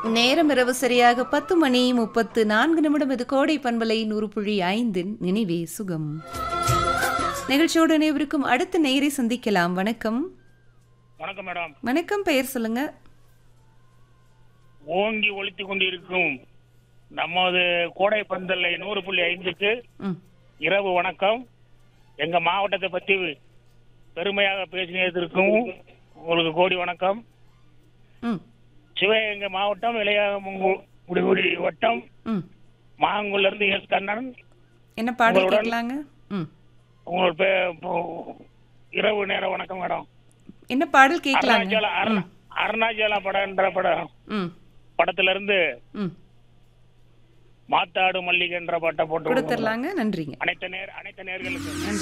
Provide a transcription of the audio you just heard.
நேரம் இரவு சரியாக பத்து மணி முப்பத்து நான்கு நிமிடம் இது கோடை பண்பலை நூறு புள்ளி ஐந்தின் நினைவே சுகம் நிகழ்ச்சியோடு நினைவிருக்கும் அடுத்த நேரை சந்திக்கலாம் வணக்கம் வணக்கம் மேடம் வணக்கம் பெயர் சொல்லுங்க ஓங்கி ஒழித்துக் கொண்டிருக்கும் நமது கோடை பந்தல்லை நூறு புள்ளி ஐந்துக்கு ம் இரவு வணக்கம் எங்க மாவட்டத்தை பத்தி பெருமையாக பேசினதற்கும் உங்களுக்கு கோடி வணக்கம் ம் சிவகங்கை மாவட்டம் இளையாமுடி வட்டம் ம் மாங்குள்ள இருந்து எஸ் கண்ணன் என்ன பாடல் உங்களுடன் கேட்கலாங்க ம் உங்களோட பே- போ- இரவு நேர வணக்கம் மேடம் என்ன பாடல் கேட்கலாங்க அருணாச்சல அருணா அருணாச்சல படம்ன்ற படம் ம் படத்துல இருந்து ம் மாத்தாடு மல்லிகைன்ற பாட்டை போட்டு விடுங்க. கொடுத்துடலாங்க நன்றிங்க அனைத்து நேர் அனைத்து நேர்களுக்கு நன்றி